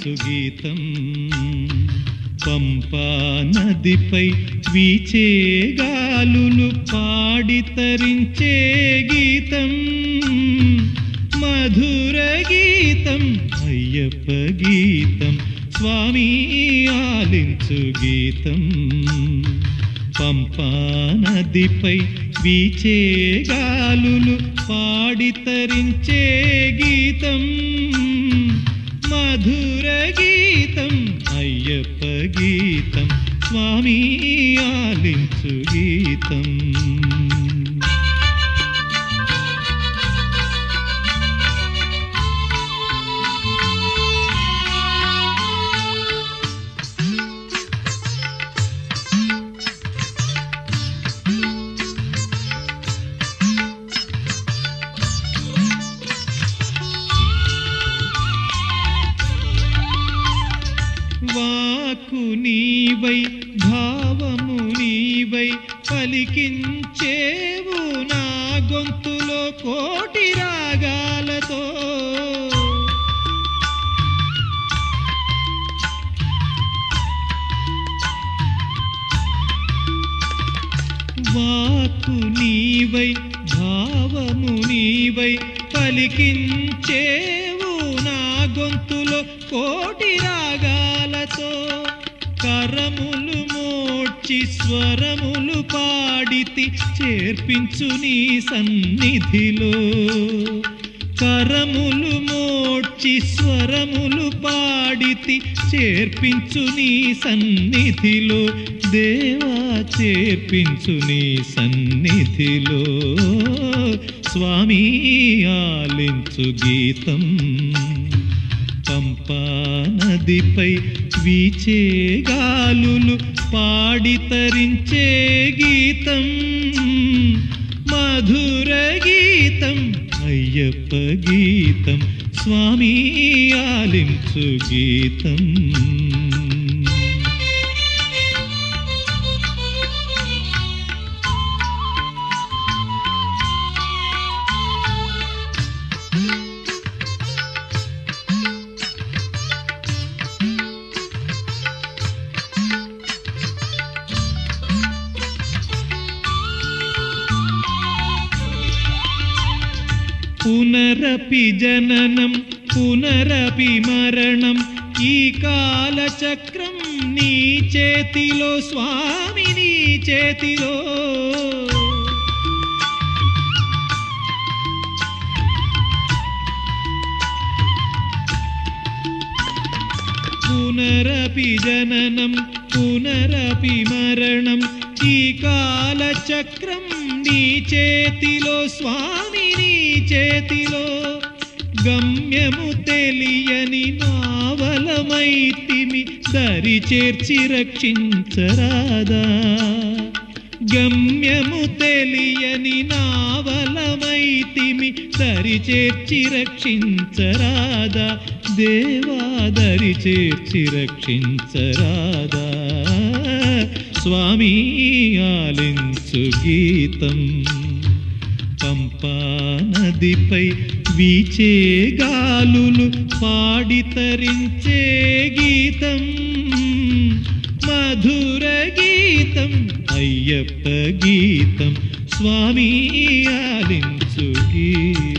ఆలించు గీతం పంపా నదిపై వీచే గాలులు పాడి తరించే గీతం మధుర గీతం అయ్యప్ప గీతం స్వామి ఆలించు గీతం పంపా నదిపై వీచే గాలులు పాడి తరించే గీతం మధుర గీతం అయ్యప్ప గీతం స్వామి ఆలించు గీతం వాకు నీవై భావము నీవై పలికించేవు నా గొంతులో కోటి రాగాలతో వాకు నీవై భావము నీవై పలికించేవు నా గొంతులో కోటి రాగాలతో కరములు మోడ్చి స్వరములు పాడితి చేర్పించు నీ సన్నిధిలో కరములు మోడ్చి స్వరములు పాడితి చేర్పించు నీ సన్నిధిలో దేవా చేర్పించు నీ సన్నిధిలో స్వామి ఆలించు గీతం పంపా నదిపై వీచే గాలులు పాడి తరించే గీతం మధుర గీతం అయ్యప్ప గీతం స్వామి ఆలించు గీతం పునరపి జననం పునరపి మరణం ఈ కాలచక్రం నీ చేతిలో స్వామి నీ చేతిలో పునరపి జననం పునరపి మరణం ఈ కాలచక్రం నీ చేతిలో స్వామి నీ చేతిలో గమ్యము తెలియని నావలమైతిమి దరి చేర్చి రక్షించరాదా గమ్యము తెలియని నావలమైతిమి దరి చేర్చి రక్షించరాదా దేవాదరి చేర్చి రక్షించరాదా స్వామి ఆలించు గీతం పంపా నదిపై వీచే గాలులు పాడి తరించే గీతం మధుర గీతం అయ్యప్ప గీతం స్వామి ఆలించు గీతం